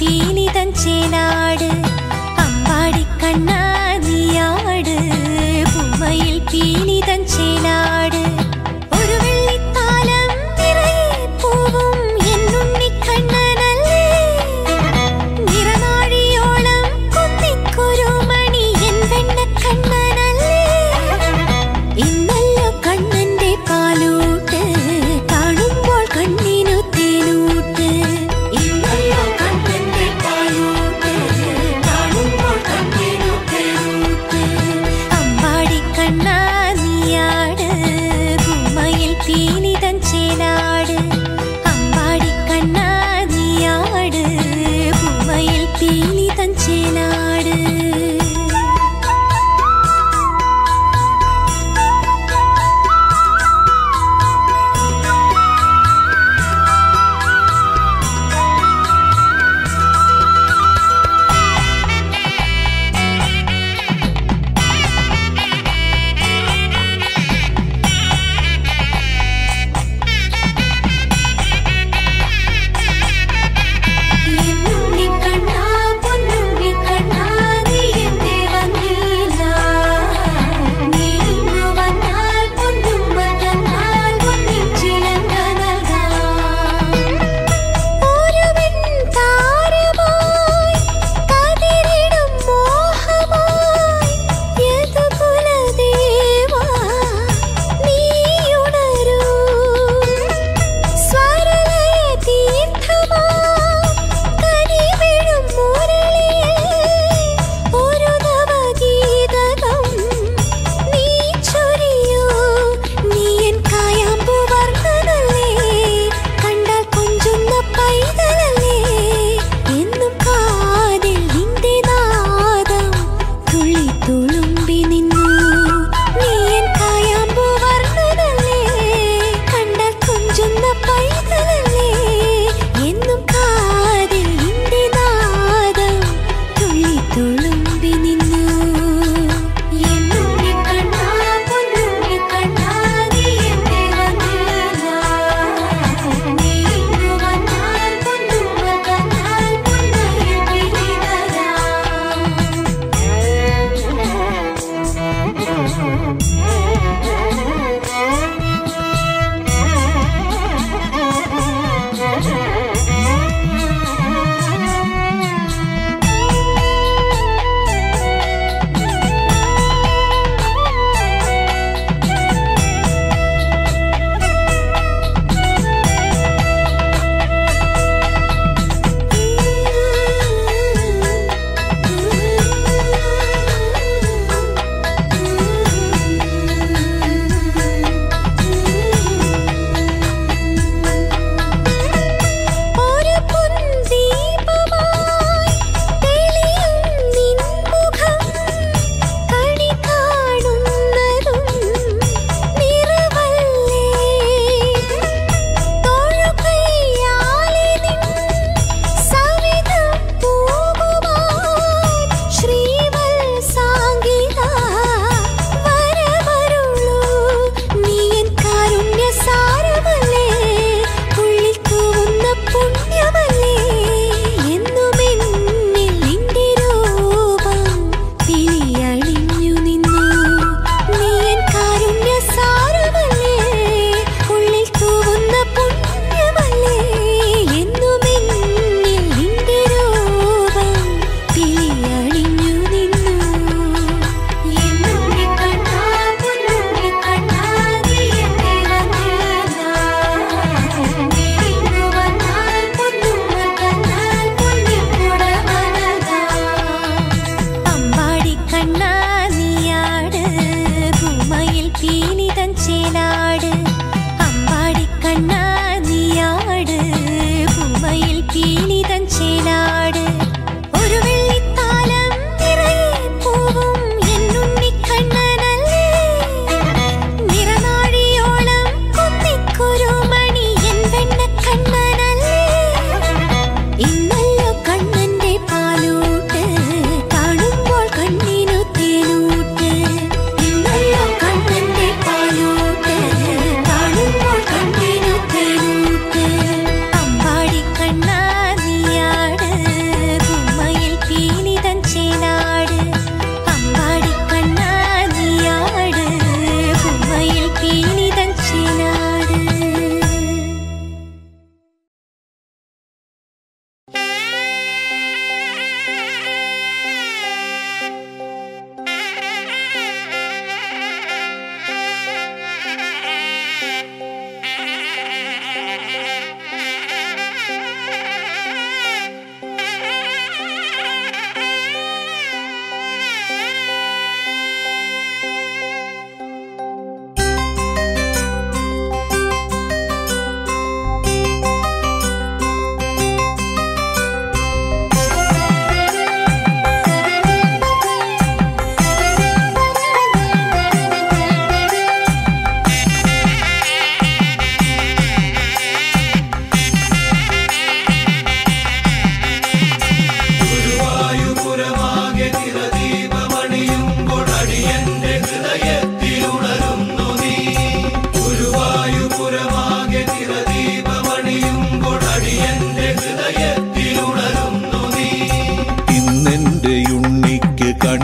പീലിതൻ ചേലാട് അമ്പാടി കണ്ണാ നീയാട് പൂമയിൽ പീലിതൻ ചേലാട് ഒരു വെള്ളിത്താലം നിറയെ പൂവും എന്നുണ്ണിക്കണ്ണനല്ലേ നിറനാഴിയോളം കുന്നിക്കുരുമണി എൻ വെണ്ണക്കണ്ണനല്ലേ ഇന്നല്ലോ കണ്ണന്റെ പാലൂട്ട് കാണുമ്പോൾ കണ്ണിനു തേനൂട്ട് ഇന്നല്ലോ കണ്ണന്റെ പാലൂട്ട് കാണുമ്പോൾ കണ്ണിനു തേനൂട്ട് അമ്പാടി കണ്ണാ നീയാട് കുമ്മയിൽ പീലിതൻ ചേലാട് അമ്പാടി കണ്ണാ നീയാട് കുമ്മയിൽ പീലിതൻ ചേലാട് എന്നുണ്ണി കണ്ണാ പൊന്നുണ്ണി കണ്ണാ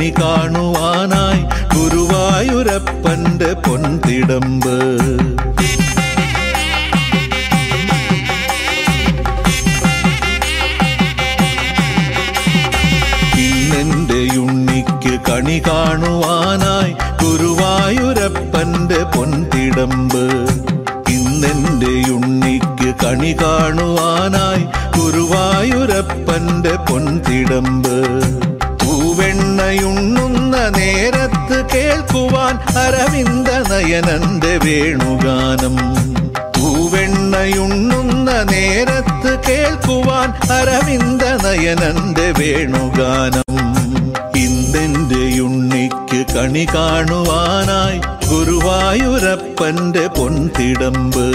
കണി കാണുവാനായി ഗുരുവായൂരപ്പന്റെ പൊൻതിടമ്പ് ഇന്നെന്റെ ഉണ്ണിക്ക് കണി കാണുവാനായി ഗുരുവായൂരപ്പന്റെ പൊൻതിടമ്പ് ഇന്നെന്റെ ഉണ്ണിക്ക് കണി കാണുവാനായി ഗുരുവായൂരപ്പന്റെ പൊൻതിടമ്പ് പൂവെണ്ണയുണ്ണുന്ന നേരത്ത് കേൾക്കുവാൻ അരവിന്ദ നയനന്റെ വേണുഗാനം പൂവെണ്ണയുണ്ണുന്ന നേരത്ത് കേൾക്കുവാൻ അരവിന്ദ നയനന്റെ വേണുഗാനം ഇന്നെന്റെ ഉണ്ണിക്ക് കണി കാണുവാനായി ഗുരുവായൂരപ്പന്റെ പൊൻതിടമ്പ്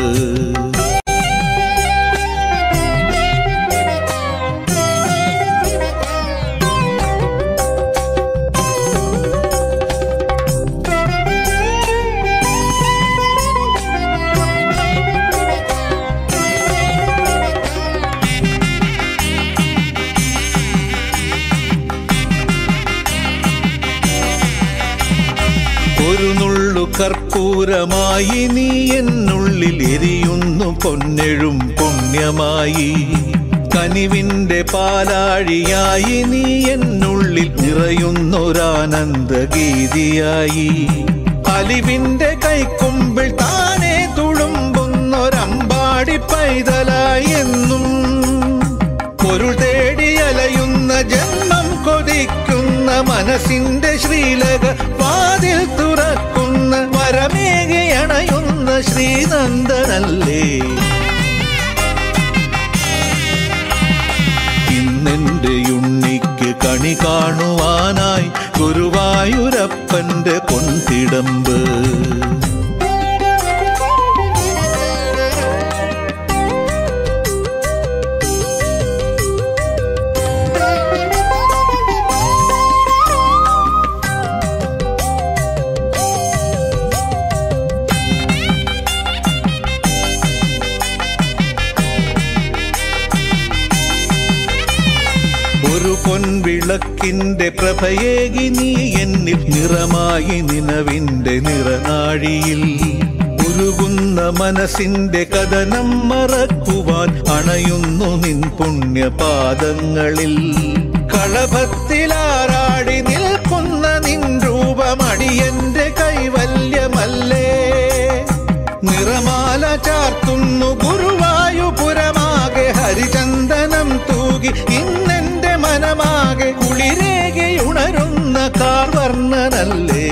ഒരു നുള്ളു കർപ്പൂരമായി നീ എന്നുള്ളിൽ എരിയുന്നു പൊന്നെഴും പുണ്യമായി കനിവിന്റെ പാലാഴിയായി നീ എന്നുള്ളിൽ നിറയുന്നൊരാനന്ദ ഗീതിയായി അലിവിന്റെ കൈക്കുമ്പിൾ താനെ തുളുമ്പുന്നൊരമ്പാടി പൈതലായി എന്നും പൊരുൾ തേടി അലയുന്ന ജന്മം കൊതിക്കുന്ന മനസ്സിന്റെ ശ്രീലക വാതിൽ തുറക്കുന്ന വരമേകി അണയുന്ന ശ്രീനന്ദനല്ലേ ഇന്നെന്റെ ഉണ്ണിക്ക് കണി കാണുവാനായി ഗുരുവായൂരപ്പന്റെ പൊൻതിടമ്പ് ഒരു പൊൻവിളക്കിന്റെ പ്രഭയേകി നീ എന്നിൽ നിറമായി നിലവിന്റെ നിറനാഴിയിൽ ഉരുകുന്ന മനസ്സിന്റെ കഥനം മറക്കുവാൻ അണയുന്നു നിൻ പുണ്യപാദങ്ങളിൽ കളഭത്തിലാറാടി നിൽക്കുന്ന നിൻ രൂപമടിയന്റെ കൈവല്യമല്ലേ നിറമാല ചാർത്തുന്നു ഗുരുവായൂപുരമാകെ ഹരിചന്ദനം തൂകി ഇന്നെന്റെ മനമാകെ കുളിരേകെ ഉണരുന്ന കാർവർണ്ണനല്ലേ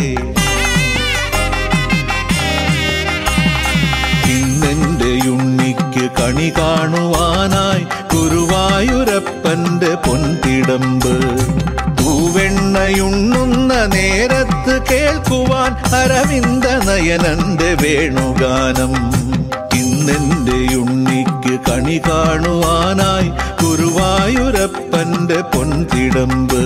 ഇന്നെന്റെ ഉണ്ണിക്ക് കണി കാണുവാനായി ഗുരുവായൂരപ്പന്റെ പൊൻതിടമ്പ് പൂവെണ്ണയുണ്ണുന്ന നേരത്ത് കേൾക്കുവാൻ അരവിന്ദ നയനന്റെ വേണുഗാനം ഇന്നെന്റെ ഉണ്ണിക്ക് കണി കാണുവാനായി ഗുരുവായൂരപ്പന്റെ പൊൻതിടമ്പ്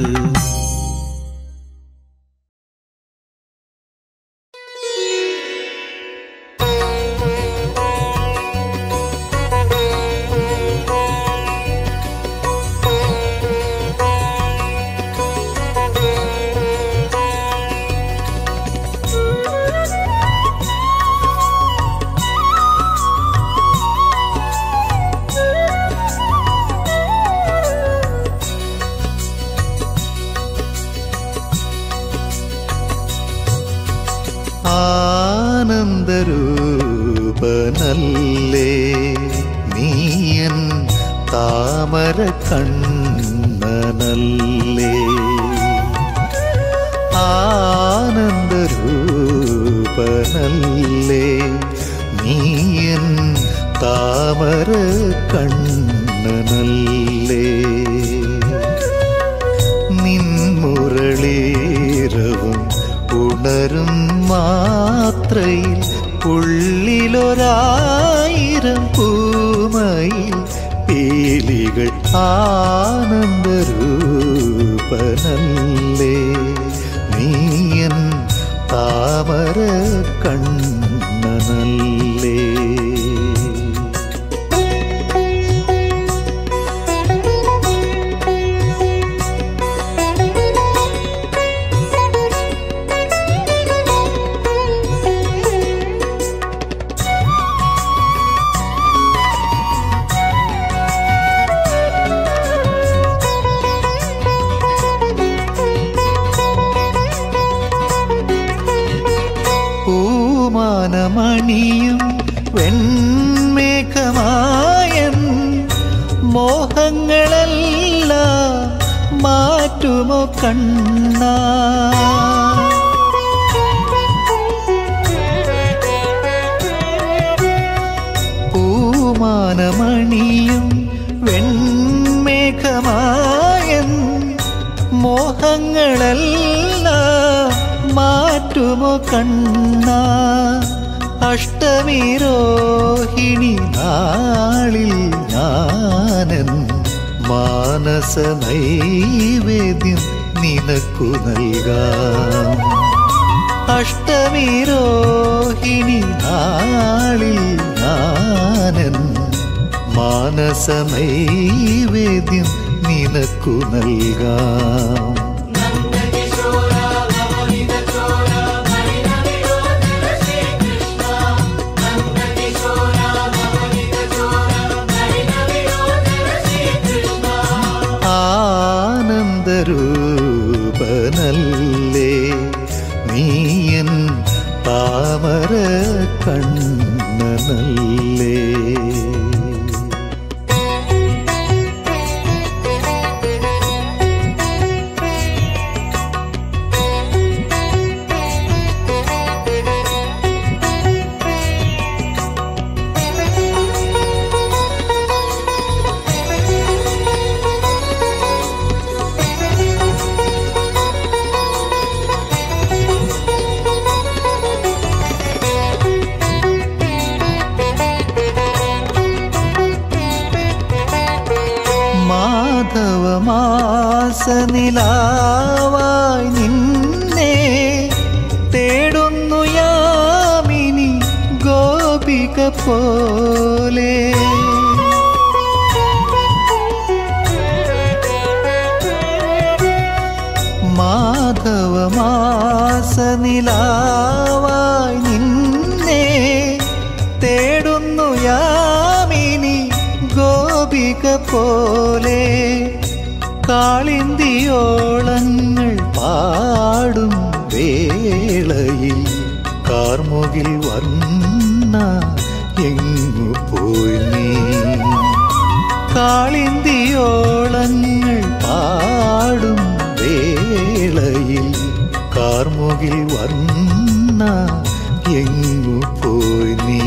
ആനന്ദരൂപനല്ലേ നീയൻ താമര കണ്ണനല്ലേ ആനന്ദരൂപനല്ലേ നീയൻ താമര കണ്ണനല്ലേ നിൻമുരളീരവും ഉണരും മാത്രയിൽ ഉള്ളിലൊരായിരം പൂമയിൽ പീലികൾ ആനന്ദരൂപനല്ലേ നീയൻ താമര കണ്ണനല്ലേ ും വെൺമേഘമായൻ മോഹങ്ങളെല്ലാം മാറ്റുമോ കണ്ണ പൂമാനമണിയും വെൺമേഘമായൻ മോഹങ്ങളെല്ലാം മാറ്റുമോ കണ്ണ അഷ്ടമി രോഹിണി നാളിൽ ഞാനൻ മാനസ നൈവേദ്യം നിനക്കു നൽകാം അഷ്ടമി രോഹിണി നാളിൽ ഞാനൻ മാനസ നൈവേദ്യം നിനക്കു നൽകാം ആനന്ദരൂപനല്ലേ നീയൻ താമര കണ്ണനല്ലേ മാധവമാസനിലാവായി നിന്നെ തേടുന്നു യാമിനി ഗോപിക പോലെ മാധവമാസനിലാവായി നിന്നെ തേടുന്നു യാമിനി ഗോപിക പോലെ കാളിന്തിയോളങ്ങൾ പാടും വേളയിൽ കാർമുകിൽ വന്ന എങ്ങു പോയി നീ കാളിന്തിയോളങ്ങൾ പാടും വേളയിൽ കാർമുകിൽ വന്ന എങ്ങു പോയി നീ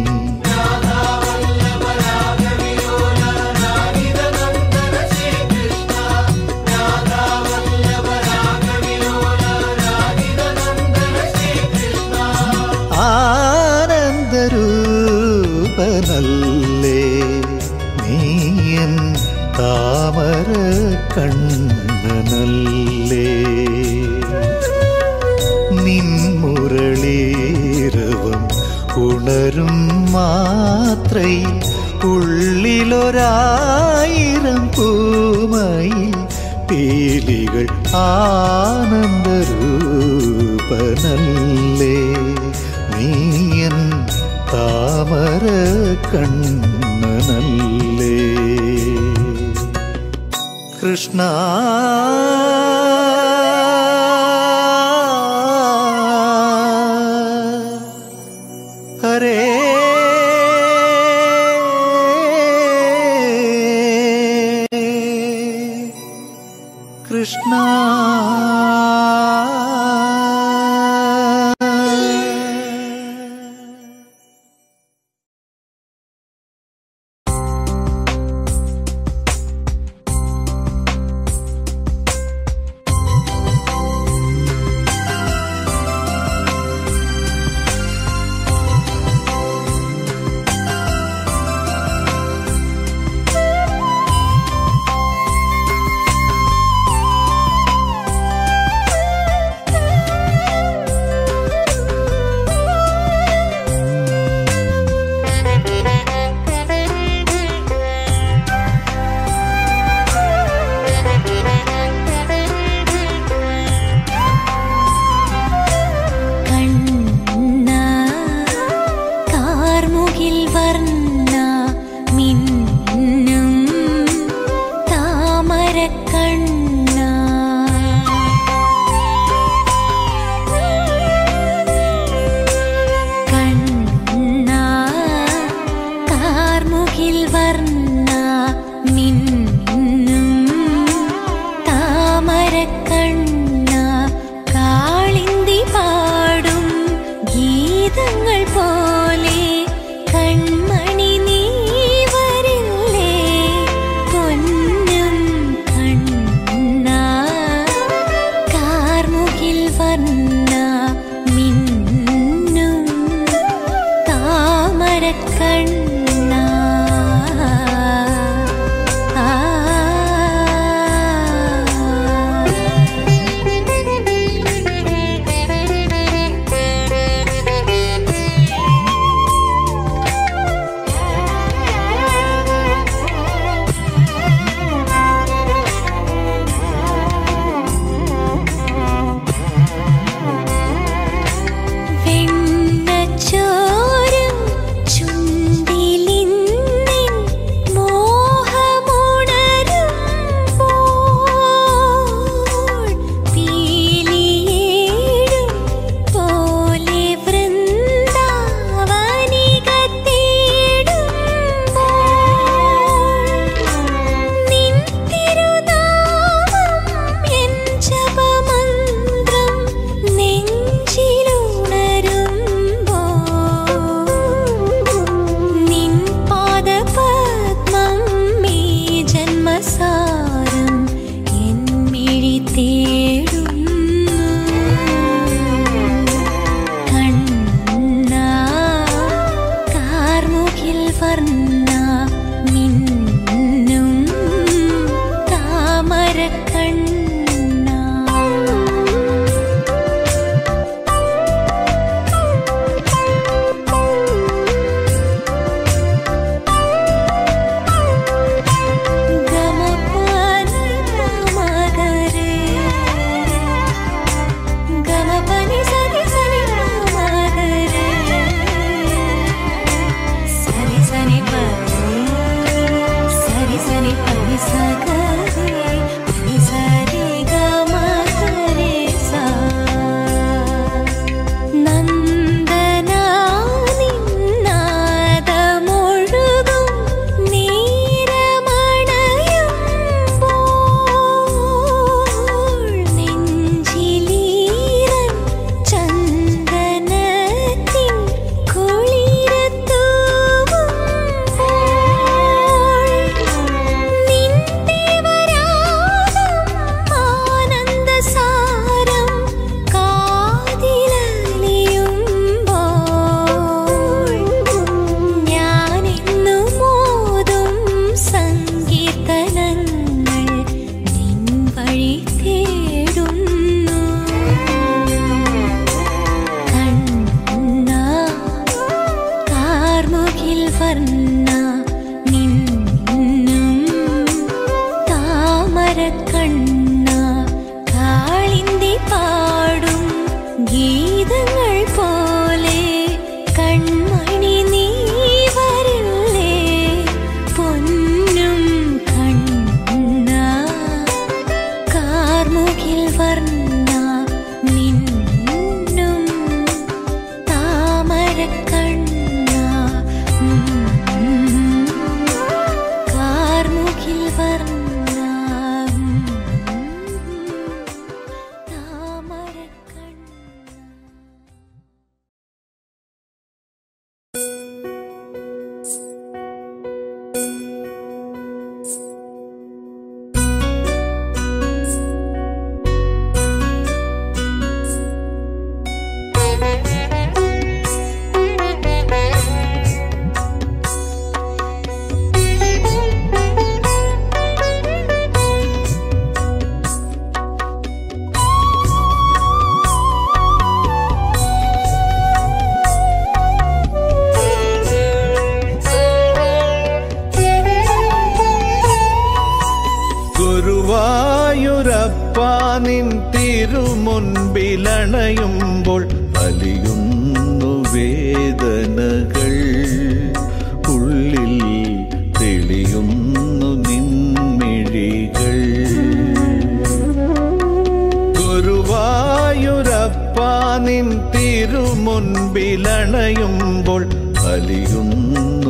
ആനന്ദരൂപനല്ലേ നീയൻ താമര കണ്ണനല്ലേ നിൻമുരളീരവം ഉണരും മാത്രയിൽ ഉള്ളിലൊരായിരം പൂമയിൽ പീലികൾ ആനന്ദരൂപനല്ലേ നീയൻ താമര കണ്ണനല്ലേ കൃഷ്ണ ഹരേ കൃഷ്ണ കണ്ണ കാർമുകിൽ വർണ്ണ മിന്നും താമര കണ്ണ കണ്ണ താമരക്കണ്ണ കാളിന്തി പാടും ഗീതങ്ങൾ പോലെ കൺമണി നീ വരില്ലേ പൊന്നും കണ്ണ കാർമുകിൽ വർണ്ണ മിന്നും താമരക്കണ്ണ ആ വെണ്ണച്ചോരും ചുണ്ടിലിന്നിൻ മോഹമുണരുമ്പോൾ പീലിയേഴും പോലെ വൃന്ദാവനികത്തേടുമ്പോൾ നിൻ തിരുനാമം എൻ ജപമന്ത്രം നെഞ്ചിലുണരുമ്പോൾ നിൻ പാദപദ്മം ഈ ജന്മസാരം എൻ മിഴി തേടുന്നു കണ്ണ കാർമുകിൽ വർണ്ണ മിന്നും താമരക്കണ്ണ ഗമപനി മഗരെ ഗമപനി സരി സരി മഗരെ സരി സരി പനി സരി സരി പനി സഗരെ പനി സരി ഗമഗരെ സാ നന്ദനാനിന്നാദമൊഴുകും നീരമണയുമ്പോൾ നെഞ്ചിലീരൻ ചന്ദനത്തിൻ കുളിരത്തൂവുമ്പോൾ നിൻ ദേവരാഗം ആനന്ദസാരം കാതിലലിയുമ്പോൾ ഞാനെന്നും മോതും സങ്കീർത്തനങ്ങൾ നിൻ വഴി തേടുന്നു കണ്ണ കാർമുകിൽ വർണ്ണ നിന്നും താമരക്കണ്ണ കാളിന്തി പാടും ഗീതങ്ങൾ പോലെ കൺമണി നീ വരില്ലേ പൊന്നും കണ്ണ കാർമുകിൽ വർണ്ണ നിന്നും താമരക്കണ്ണ കാർമുകിൽ വർണ്ണ താമരക്കണ്ണ ഗുരുവായൂരപ്പ നിൻ തിരുമുൻപിലണയുമ്പോൾ അലിയുന്നു വേദനകൾ ഉള്ളിൽ തെളിയുന്നു നിൻമിഴികൾ ഗുരുവായൂരപ്പ നിൻ തിരുമുൻപിലണയുമ്പോൾ അലിയുന്നു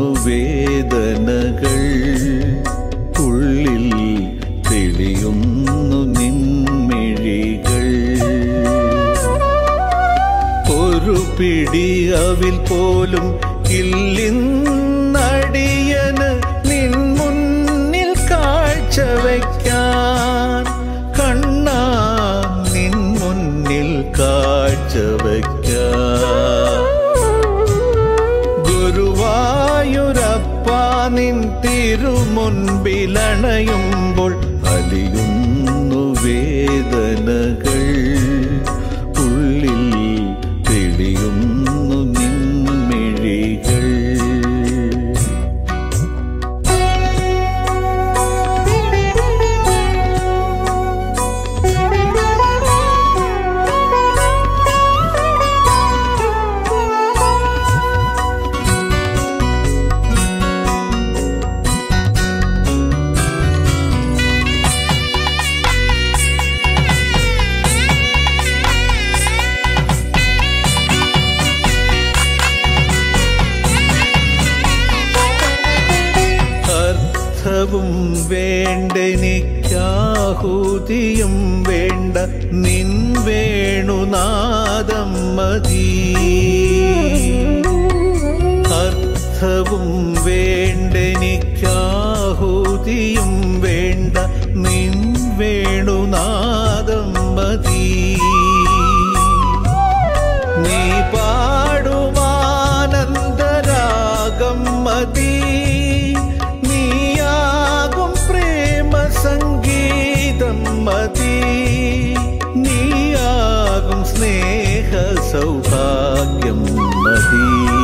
വേദനകൾ ഉള്ളിൽ തെളിയുന്നു നിൻമിഴികൾ പിടി അവിൽ പോലും ഇല്ലിന്നടിയന് നിൻ മുന്നിൽ കാഴ്ച വയ്ക്കാൻ കണ്ണാ നിൻ മുന്നിൽ കാഴ്ച വയ്ക്കാൻ ഗുരുവായൂരപ്പ നിൻ തിരുമുൻപിലണയുമ്പോൾ അലിയുന്നു വേദനകൾ ഉള്ളിൽ തെളിയുന്നു നിൻമിഴികൾ അർത്ഥവും വേണ്ടെനിക്കാഹൂതിയും വേണ്ട നിൻ വേണുനാദം മതി അർത്ഥവും വേണ്ടെനിക്കാഹൂതിയും വേണ്ട നിൻ വേണുനാദം മതി നീ പാടുമാനന്ദരാഗം മതി നീയാകും പ്രേമ സംഗീതം മതി നീയാകും സ്നേഹ സൗഭാഗ്യം മതി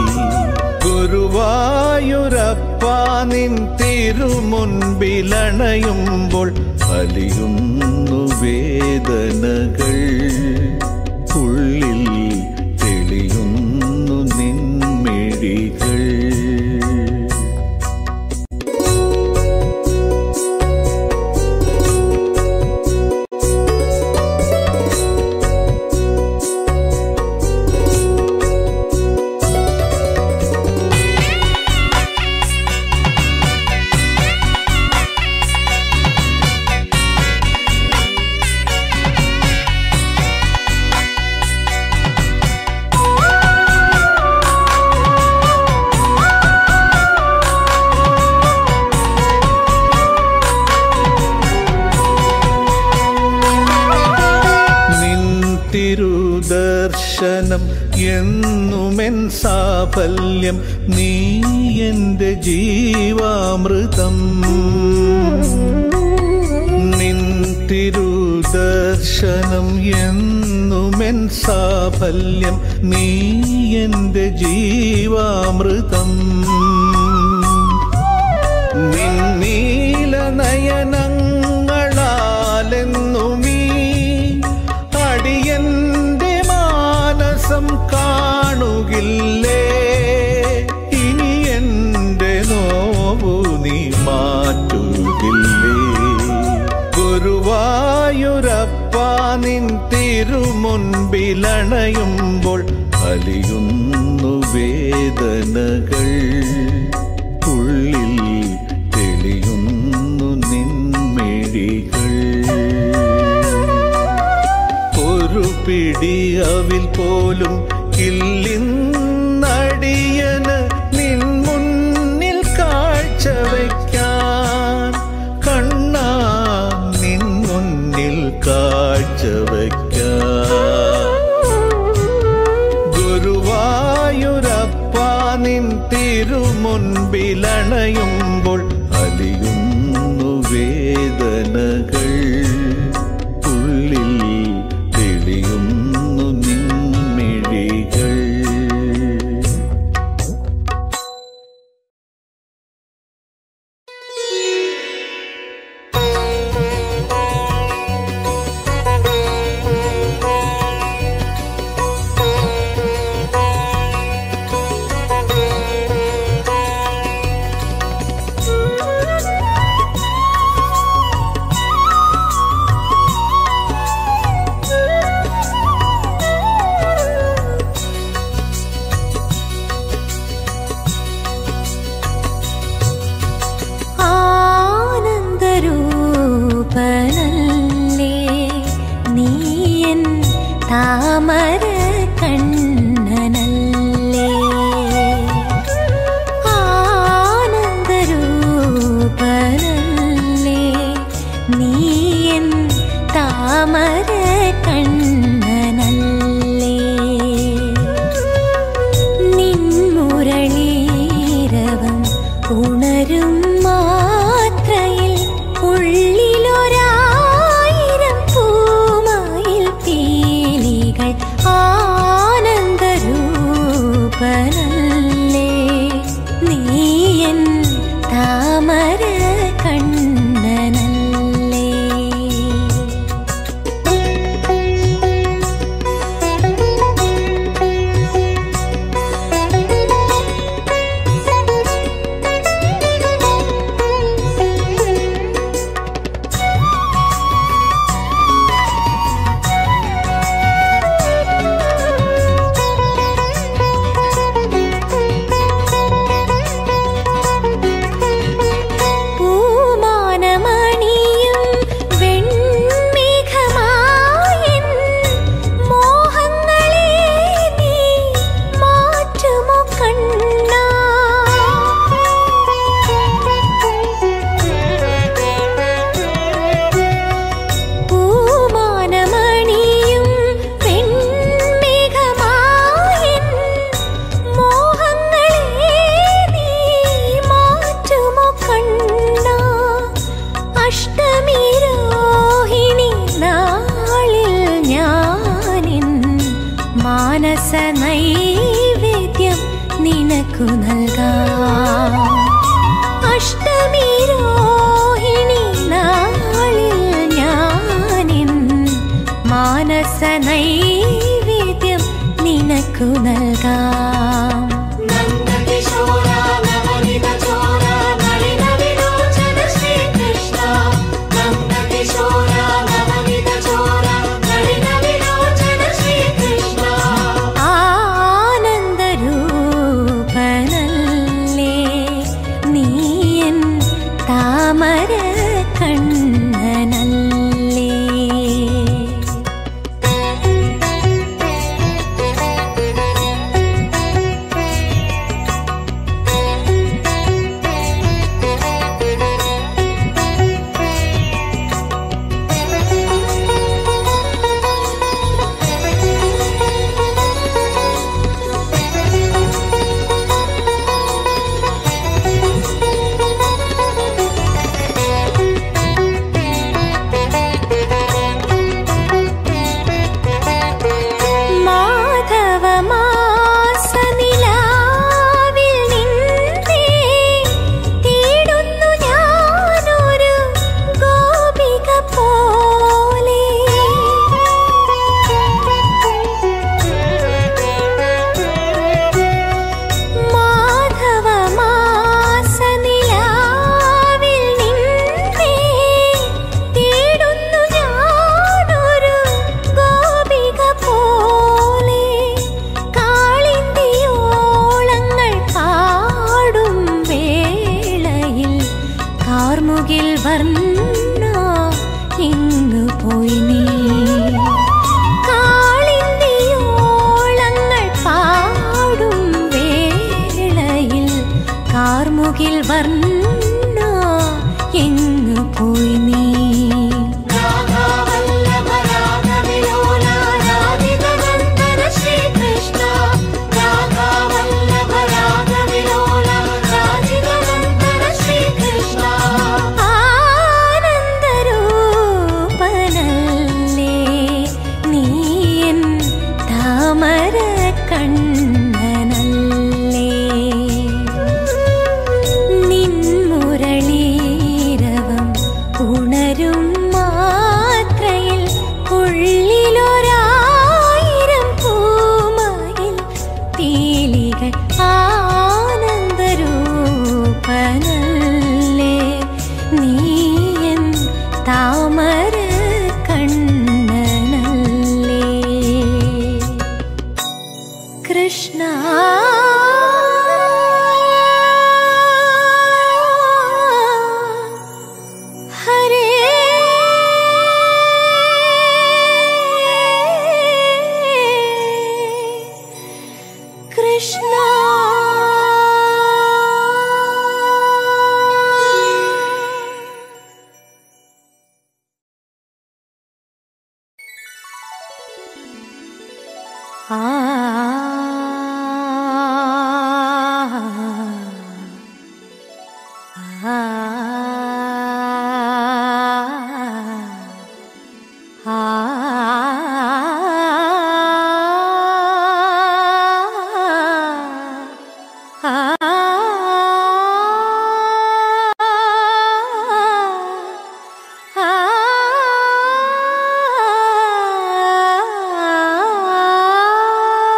ഗുരുവായൂരപ്പ നിൻ തിരുമുൻപിലണയുമ്പോൾ അലിയുന്നു വേദനകൾ ഉള്ളിൽ തെളിയുന്നു നിൻമിഴികൾ നിൻ തിരുദർശനം എന്നുമെൻ സാഫല്യം നീ എൻ്റെ ജീവാമൃതം നിൻ തിരുദർശനം എന്നുമെൻ സാഫല്യം നീ എൻ്റെ ജീവാമൃതം നിന്നീല നയനങ്ങളാലെന്നുമീ അടിയന്റെ മാനസം കാണുകില്ലേ ഇനി എന്റെ നോവു നീ മാറ്റുകില്ലേ ഗുരുവായൂരപ്പ നിൻ തിരുമുൻപിലണയുമ്പോൾ അലിയുന്നു വേദനകൾ ഉള്ളിൽ തെളിയുന്നു നിൻമിഴികൾ ഒരു പിടി അവിൽ പോലും ഇല്ലിന്നടിയന് നിൻ മുന്നിൽ കാഴ്ച വയ്ക്കാൻ കണ്ണാ നിൻ മുന്നിൽ കാഴ്ച വയ്ക്കാൻ ഗുരുവായൂരപ്പ നിൻ തിരുമുൻപിലണയുമ്പോൾ അലിയുന്നു വേദനകൾ ഉള്ളിൽ തെളിയുന്നു നിൻമിഴികൾ എൻ താമര കണ്ണനല്ലേ നിൻമുരളീരവം ഉണരും മാത്രയിൽ ഉള്ളിലൊരായിരം പൂമയിൽ പീലികൾ ആനന്ദരൂപനല്ലേ നീയൻ താമര കണ്ണനല്ലേ പൂമാനമണിയും വെൺമേഘമായൻ മോഹങ്ങളെ നീ മാറ്റുമോ കണ്ണാ പൂമാനമണിയും വെൺമേഘമായൻ മോഹങ്ങളെ നീ മാറ്റുമോ കണ്ണാ അഷ്ടമി രോഹിണി നാളിൽ ഞാനിൻ മാനസ നൈവേദ്യം നിനക്കു നൽകാം അഷ്ടമി രോഹിണി നാളിൽ ഞാനിൻ മാനസ നൈവേദ്യം നിനക്കു നൽകാം നന്ദകിശോര നവനിത ചോര നളിന വിലോചന ശ്രീകൃഷ്ണ നന്ദകിശോര നവനിത ചോര നളിന വിലോചന ശ്രീകൃഷ്ണ ആനന്ദരൂപനല്ലേ നീയൻ താമര കണ്ണനല്ലേ മാധവമാസനിലാവിൽ നിന്നേ തേടുന്നു ഞാനൊരു ഗോപിക പോലെ മാധവമാസനിലാവിൽ നിന്നേ തേടുന്നു ഞാനൊരു ഗോപിക പോലെ കാളിന്തിയോളങ്ങൾ പാടും വേളയിൽ കാർമുകിൽ വർണ്ണ ഇങ്ങു പോയി നീ കാളിന്തിയോളങ്ങൾ പാടും വേളയിൽ കാർമുകിൽ വർണ്ണ എങ്ങു പോയി നീ രാധാവല്ലഭ രാധവിലോല രാധിക നന്ദന ശ്രീകൃഷ്ണ രാധാവല്ലഭ രാധവിലോല രാധിക നന്ദന ശ്രീകൃഷ്ണ ആനന്ദരൂപനല്ലേ ആ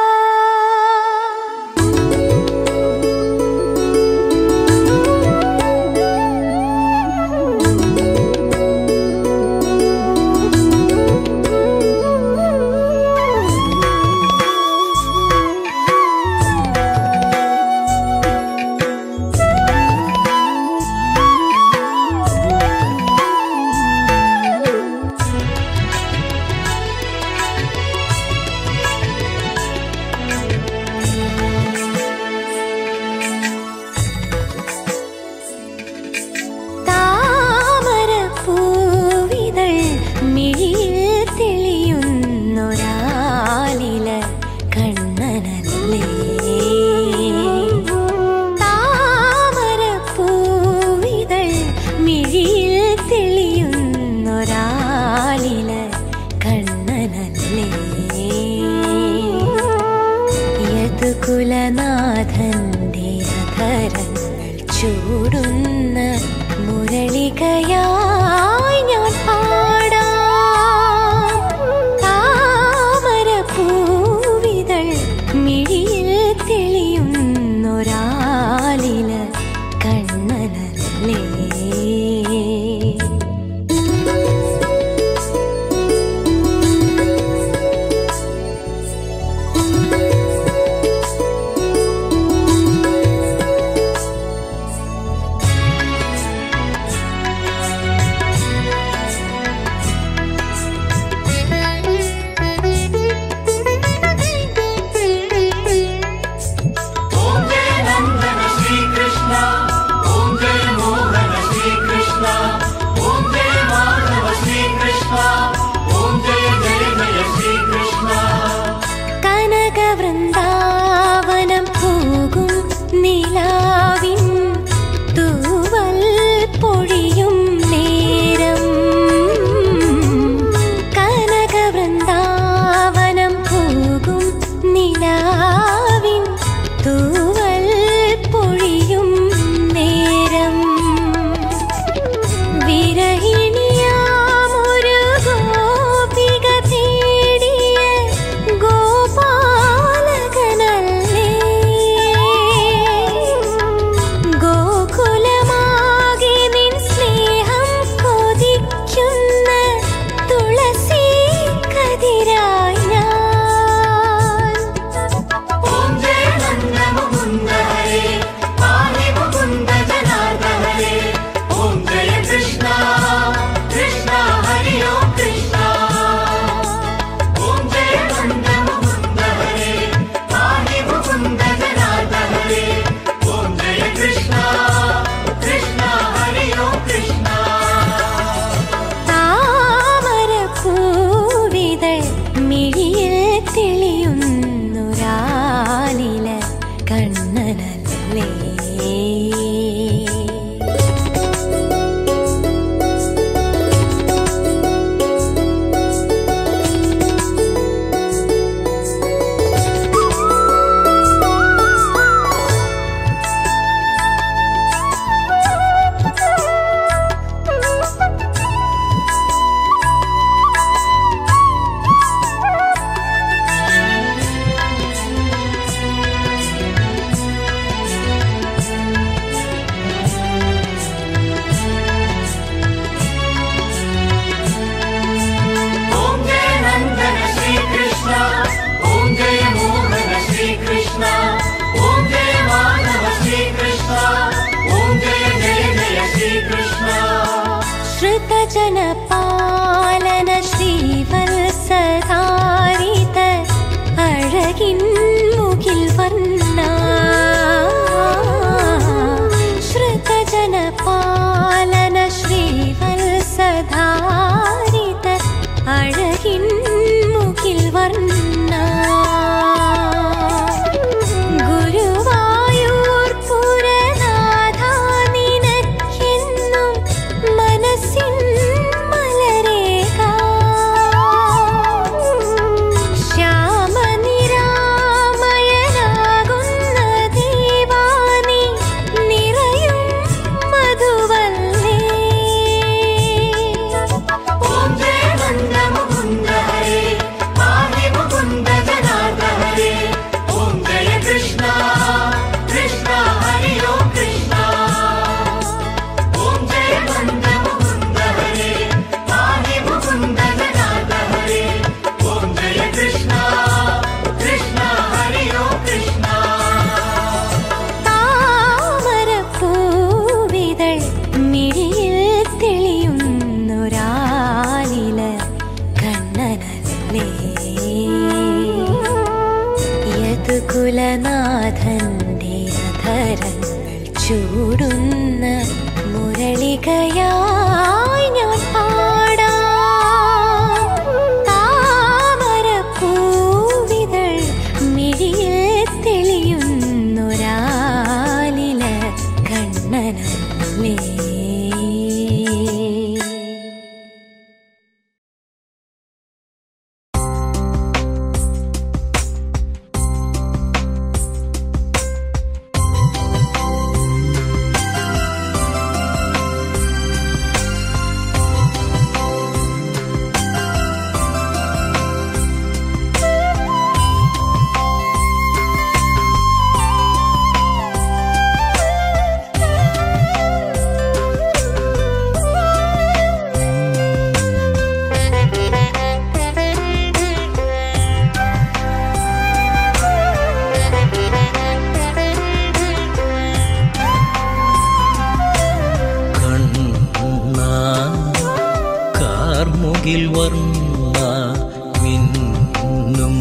വർണ്ണ മിന്നും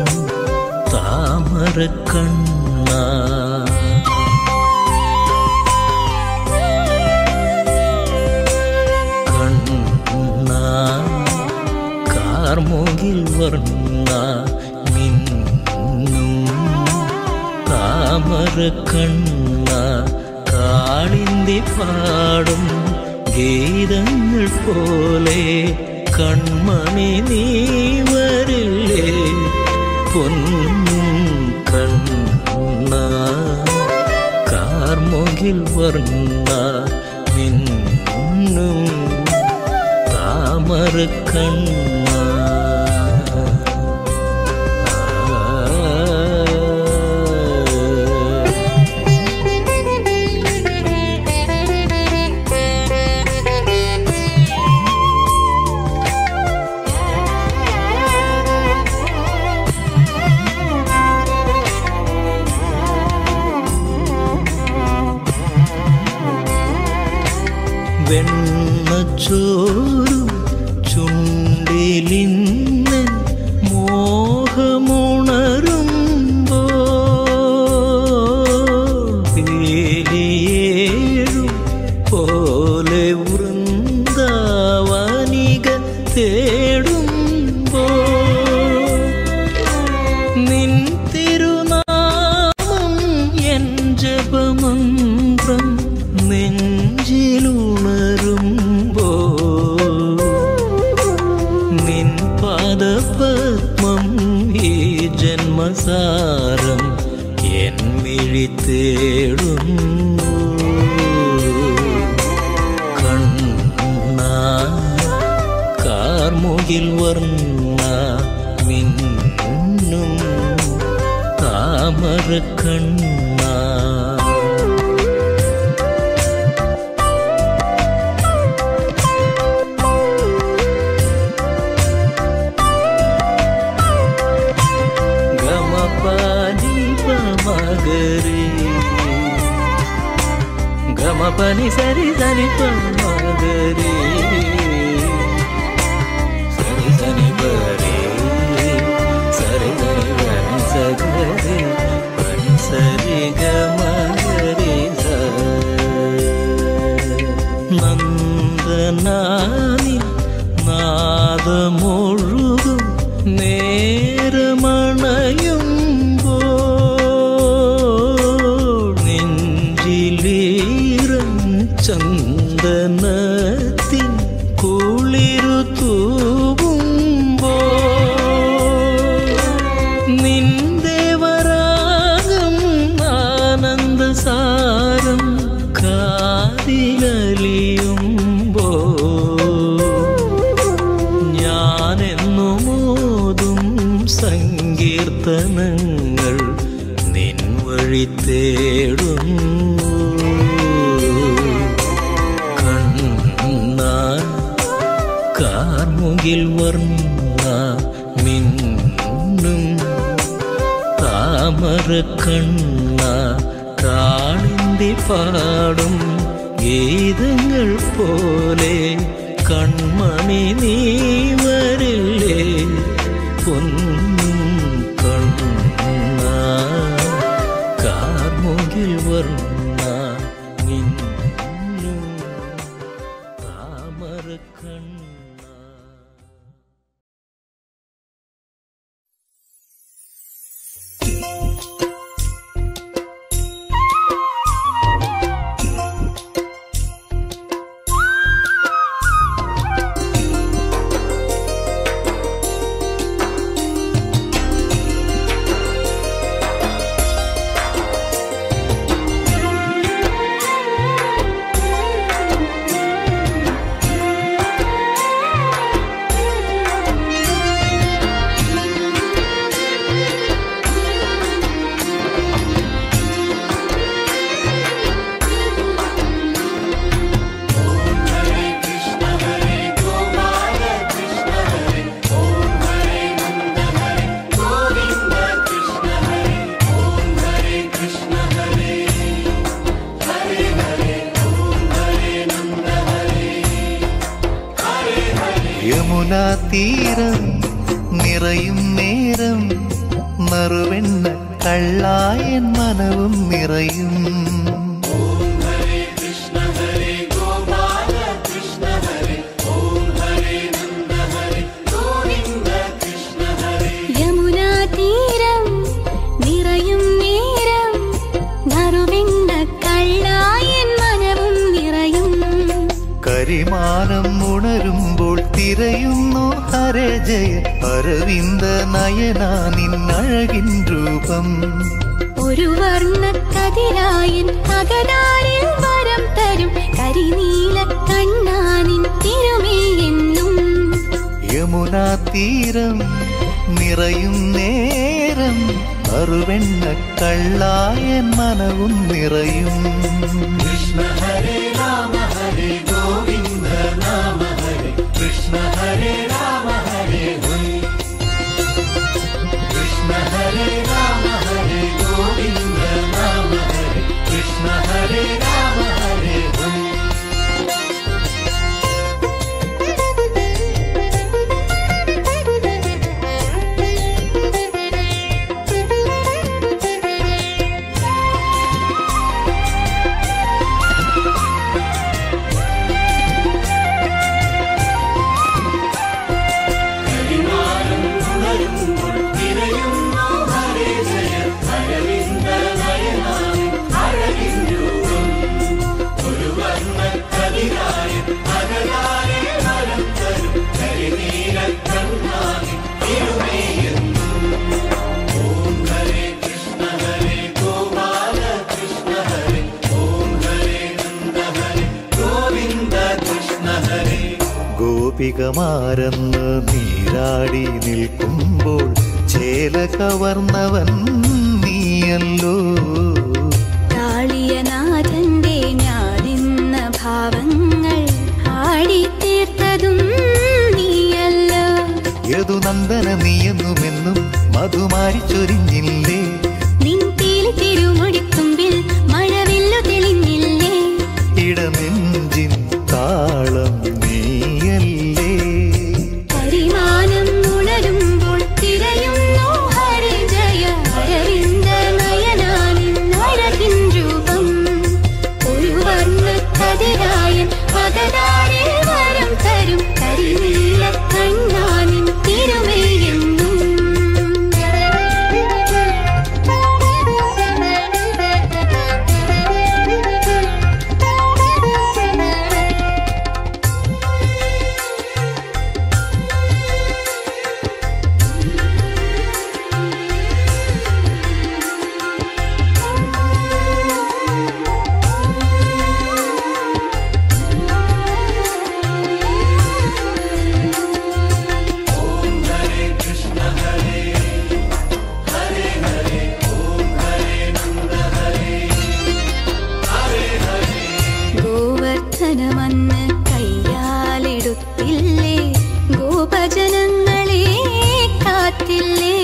താമരക്കണ്ണ കണ്ണ കാർമുകിൽ വർണ്ണ മിന്നും താമരക്കണ്ണ കാളിന്തി പാടും ഗീതങ്ങൾ പോലെ കൺമണി നീ വരില്ലേ പൊന്നും കണ്ണ കാർമുകിൽ വർണ്ണ മിന്നും താമരക്കണ്ണ വെണ്ണച്ചോറും ചുണ്ടിലിന്ന് മോഹമുണരുമ്പോ പേലിയേഴും പോലെ വൃന്ദാവനിക തേടുമ്പോ നിൻ തിരുനാമം എൻ ജപമന്ത്രം നെഞ്ചിലുണരുമ്പോ നിൻ പാദപത്മം ഈ ജന്മസാരം എൻ മിഴി തേടുന്നു കണ്ണ കാർമുകിൽ വർണ്ണ മിന്നും താമരക്കണ്ണ గమపని పమగరి గమపని సరి సని పమగరి సరి సని బరి సరి సని బరి సగరి పని సరి గమగరి നന്ദനാനി നാദമൊഴുകും നേരമണയുമ്പോ നെഞ്ചിലീറൻ ചന്ദനത്തിൻ കുളിരു തൂവുമ്പോ നിന്റെ വരാഗം ആനന്ദസാരം കാതിലലിയുമ്പോ ഞാനെന്നുമോതും സങ്കീർത്തനങ്ങൾ നിൻ വഴി തേടുന്നു കണ്ണ കാർമുകിൽ വർണ്ണ മിന്നും താമരക്കണ്ണ കാളിന്തി പാടും ഗീതങ്ങൾ പോലെ കൺമണി നീ വരില്ലേ പൊന്നും കണ്ണ കാർമുകിൽ വർണ്ണ മിന്നും താമരക്കണ്ണ ും തീരം നിറയും നേരം നറുവെണ്ണ കള്ളായൻ മനവും നിറയും യമുനാ തീരം നിറയും നേരം നറുവെണ്ണ കള്ളായൻ മനവും നിറയും കരിമാനം ഉണരുമ്പോൾ തിരയുന്നു ഹരജയ അരവിന്ദ നയന നിന്നഴകിൻ രൂപം ഒരു വർണ്ണ കതിരായൻ അകതാരിൽ വരം തരും കരിനീല കണ്ണാനിൻ തിരുമേയെന്നും യമുനാ തീരം നിറയും നേരം അറുവെണ്ണ കള്ളായൻ മനവും നിറയും കൃഷ്ണ ഹരേ രാമ ഹരേ ഗോവിന്ദ നാമ ഹരേ കൃഷ്ണ ഹരേ രാമ ഹരേ കൃഷ്ണ ഹരേ രാമ ഹരേ ഗോവിന്ദ നാമ ഹരേ കൃഷ്ണ ഹരേ രാമ ഹരേ ഗോപികമാരെന്ന് നീരാടി നിൽക്കുമ്പോൾ ചേല കവർന്നവൻ നീയല്ലോ കാളിയനാഥന്റെ ഞാനെന്ന ഭാവങ്ങൾ ആടിത്തീർത്തതും നീയല്ലോ യദുനന്ദന നീയെന്നുമെന്നും മധുമാരി ചൊരിഞ്ഞില്ലേ നിൻ തീലി തിരുമുടിത്തുമ്പിൽ മഴവില്ലു തെളിഞ്ഞില്ലേ ഇടനെഞ്ചിൻ താളം നീയല്ലേ കരിമാനം ഉണരുമ്പോൾ തിരയുന്നു ഹരിജയ അരവിന്ദ നയനാനിൻ അഴകിൻ രൂപം ഒരു വർണ്ണ കതിരായൻ പകതാരിൽ വരം തരും കരിനീല കണ്ണാനിൻ തിരുമേയെന്നും ഗോവർദ്ധനമന്ന് കയ്യാലെടുത്തില്ലേ ഗോപജനങ്ങളെ കാത്തില്ലേ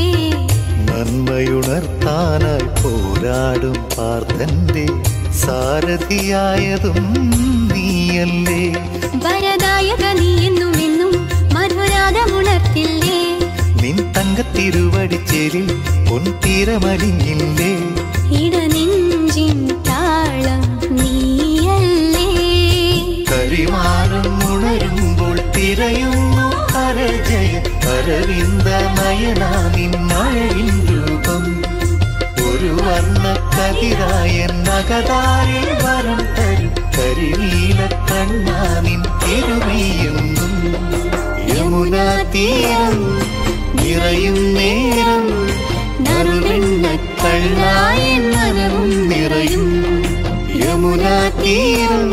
നന്മയുണർത്താനായി പോരാടും പാർത്ഥന്റെ സാരഥിയായതും നീയല്ലേ വരദായക നീ എന്നും എന്നും മധുരാഗമുണർത്തില്ലേ നിൻ തങ്കത്തിരുവടിച്ചേരിൽ പൊൻതീരമലിഞ്ഞില്ലേ ഇടനെഞ്ചിൻ താളം നീയല്ലേ കരിമാനം ഉണരുമ്പോൾ തിരയുന്നു ഹരജയ അരവിന്ദ നയന നിന്നഴകിൻ രൂപം ഒരു വർണ്ണ കതിരായ നഗതാരിൽ വരം തരും കരിനീല കണ്ണാനിൻ തിരുമീയുന്നു യമുനാ തീരം നിറയും നേരം നറുവെണ്ണ കള്ളായ മനവും നിറയും യമുനാ തീരം